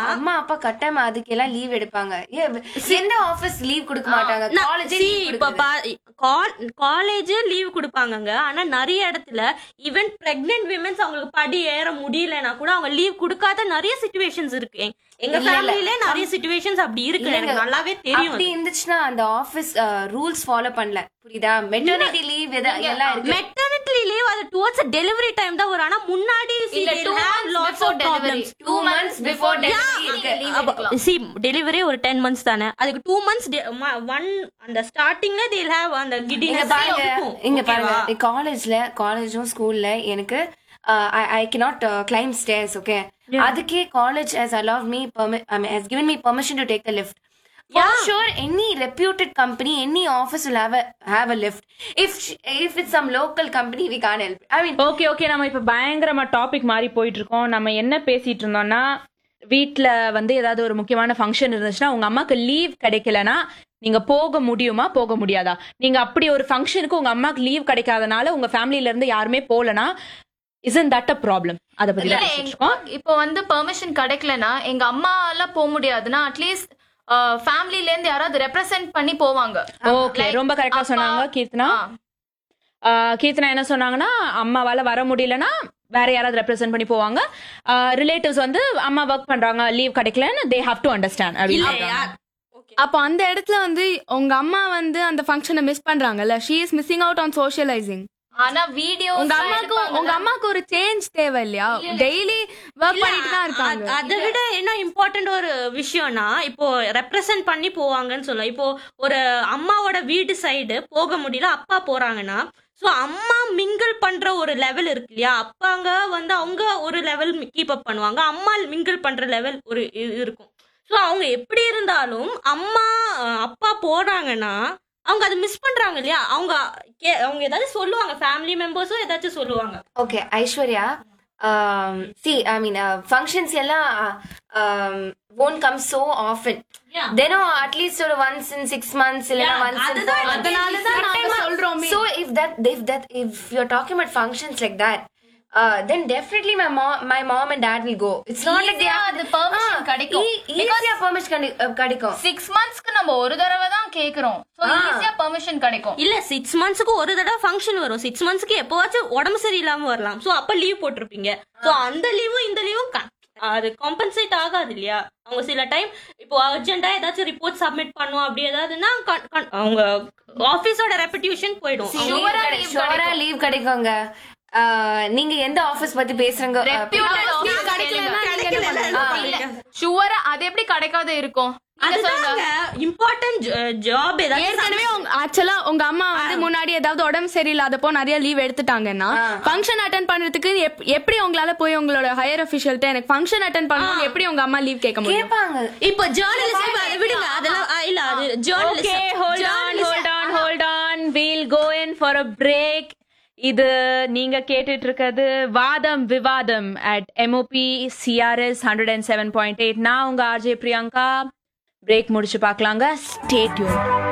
அம்மா அப்பா கட்டாயமா அதுக்கெல்லாம் லீவ் எடுப்பாங்க ஏ, எந்த ஆபீஸ் லீவ் கொடுக்க மாட்டாங்க காலேஜ் See, இப்ப காலேஜ் லீவ் கொடுப்பாங்கங்க ஆனா நிறைய இடத்துல ஈவன் பிரெக்னென்ட் விமென்ஸ் அவங்களுக்கு படி ஏற முடியலனா கூட அவங்க லீவ் கொடுக்காத நிறைய சுச்சுவேஷன்ஸ் இருக்கு எங்க- எங்க இல்ல, இல்ல. ஃபேமிலில நிறைய சுச்சுவேஷன்ஸ் அப்படி இருக்கு எனக்கு நல்லாவே தெரியும் அப்படி இருந்துச்சுன்னா அந்த ஆபீஸ் ரூல்ஸ் ஃபாலோ பண்ணல புரியுதா மெட்டர்னிட்டி லீவ் எல்லாம் இருக்கு மெட்டர்னிட்டி லீவ் அது டுவர்ட்ஸ் டெலிவரி டைம் தான் வரும் ஆனா முன்னாடி இல்ல, two months before delivery. Two months before delivery இருக்கு சி டெலிவரி ஒரு டென் மந்த்ஸ் தானே அதுக்கு டூ மந்த்ஸ் ஒன் அந்த ஸ்டார்டிங்ல தேல் ஹேவ் அந்த இங்க கிடினஸ் பாருங்க இங்க பாருங்க காலேஜ்ல காலேஜும் ஸ்கூல்ல எனக்கு I cannot climb stairs okay அதுக்கே college has allowed me permi- I mean, has given me permission to take a lift for sure any reputed company any office will have a have a lift if sh- if it's some local company we can't help i mean okay okay நம்ம இப்ப பயங்கரமா topic மாறி போயிட்டு இருக்கோம் நம்ம என்ன பேசிட்டு இருந்தோம்னா வீட்ல வந்து ஏதாவது ஒரு முக்கியமான ஃபங்க்ஷன் இருந்துச்சுன்னா உங்க அம்மாக்கு லீவ் கிடைக்கலனா நீங்க போக முடியுமா போக முடியாதா நீங்க அப்படி ஒரு ஃபங்க்ஷனுக்கு உங்க அம்மாக்கு லீவ் கிடைக்காதனால உங்க ஃபேமிலில இருந்து யாருமே போலனா இசன் தட் அ ப்ராப்ளம் அத பத்தி இல்ல, தான் எங்க- பேசிட்டு இருக்கோம் இப்போ வந்து பெர்மிஷன் கிடைக்கலனா எங்க அம்மால போக முடியாதுன்னா அட்லீஸ்ட் ஃபேமிலில இருந்து யாராவது ரெப்ரசென்ட் பண்ணி போவாங்க ஓகே Like, ரொம்ப கரெக்டா அப்பா- சொன்னாங்க கீர்த்தனா ஆ. ஆஹ் கீர்த்தனா என்ன சொன்னாங்கன்னா அம்மாவால வர முடியலனா வேற யாராவது ரெப்ரசென்ட் பண்ணி போவாங்க ரிலேட்டிவ்ஸ் வந்து அம்மா ஒர்க் பண்றாங்க லீவ் கிடைக்கலன்னு தே ஹாவ் டு அண்டர்ஸ்டாண்ட் அப்படின்னு அப்போ அந்த இடத்துல வந்து உங்க அம்மா வந்து அந்த ஃபங்க்ஷனை மிஸ் பண்றாங்கல்ல she is missing out on socialising ஆனா வீடியோ உங்க அம்மாக்கு உங்க அம்மாக்கு ஒரு சேஞ்ச் தேவை இல்லையா டெய்லி ஒர்க் பண்ணிட்டு தான் இருக்காங்க அ- அதை விட என்ன இம்பார்ட்டன்ட் ஒரு விஷயம்னா இப்போ ரெப்ரசன்ட் பண்ணி போவாங்கன்னு சொல்லலாம் இப்போ ஒரு அம்மாவோட வீடு சைடு போக முடியல அப்பா போறாங்கன்னா ஸோ அம்மா மிங்கிள் பண்ற ஒரு லெவல் இருக்கு இல்லையா அப்பாங்க வந்து அவங்க ஒரு லெவல் கீப் அப் பண்ணுவாங்க அம்மா மிங்கிள் பண்ற லெவல் ஒரு இது இருக்கும் ஸோ அவங்க எப்படி இருந்தாலும் அம்மா அஹ், அப்பா போறாங்கன்னா அவங்க அதை மிஸ் பண்றாங்க இல்லையா அவங்க கே- அவங்க ஏதாவது சொல்லுவாங்க ஃபேமிலி மெம்பர்ஸும் ஏதாச்சும் சொல்லுவாங்க okay aishwarya um see i mean uh, functions எல்லாம் um, won't come so often Yeah. then uh, at least ஒரு once in six months இல்லைன்னா Yeah, once in அதுதான் four months. அதனாலதான் நாங்க சொல்றோமே So if that if that if you're talking about functions like that, uh, then definitely my mom my mom and dad will go. It's not like they Easy-ஆ have அது permission கிடைக்கும். ஈஸியா permission கிடைக்கும் six மந்த்ஸ்க்கு நம்ம ஒரு தடவை தான் கேக்குறோம் சோ ஈஸியா பெர்மிஷன் கிடைக்கும் இல்ல சிக்ஸ் மந்த்ஸ்க்கு ஒரு தடவை ஃபங்க்ஷன் வரும் சிக்ஸ் மந்த்ஸ்க்கு எப்போவாச்சும் உடம்பு சரியில்லாம வரலாம் சோ அப்ப லீவ் போட்டிருப்பீங்க சோ அந்த லீவும் இந்த லீவும் அது காம்பன்சேட் ஆகாது இல்லையா அவங்க சில டைம் இப்போ அர்ஜென்ட்டா ஏதாச்சும் ரிப்போர்ட் சப்மிட் பண்ணும் அப்படி ஏதாவதுன்னா con- con- அவங்க ஆபீஸோட ரெப்புடேஷன் போயிடும் அவங்க- Sure-ஆ leave ஷோரா லீவ் கிடைக்குங்க Uh, நீங்க எந்த ஆபீஸ் பத்தி பேசுறீங்க uh, ஷுவரா அது எப்படி கிடைக்காத இருக்கும் நீங்க சொல்லுங்க. அதுதாங்க இம்பார்ட்டன்ட் ஜாப் ஏதாச்சும் ஏற்கனவே ஆக்சுவலா உங்க அம்மா வந்து முன்னாடி ஏதாவது உடம்பு சரியில்லாதப்போ நிறைய லீவ் எடுத்துட்டாங்கன்னா ஃபங்க்ஷன் அட்டன் பண்றதுக்கு எப்- எப்படி உங்களால போய் உங்களோட ஹையர் அபிஷியல்ட்ட எனக்கு ஃபங்க்ஷன் அட்டன் பண்ணணும் எப்படி உங்க அம்மா லீவ் கேட்க முடியும் கேட்பாங்க இப்போ ஜேர்னலிஸ்ட் அதை விடுங்க அதெல்லாம் ஆ, இல்ல அது okay journalist hold on hold on hold on we'll go in for a break இது நீங்க கேட்டுட்டு இருக்கிறது வாதம் விவாதம் at MOP CRS hundred and seven point eight நான் உங்க ஆர்ஜே பிரியங்கா பிரேக் முடிச்சு பார்க்கலாங்க ஸ்டேட்யூன்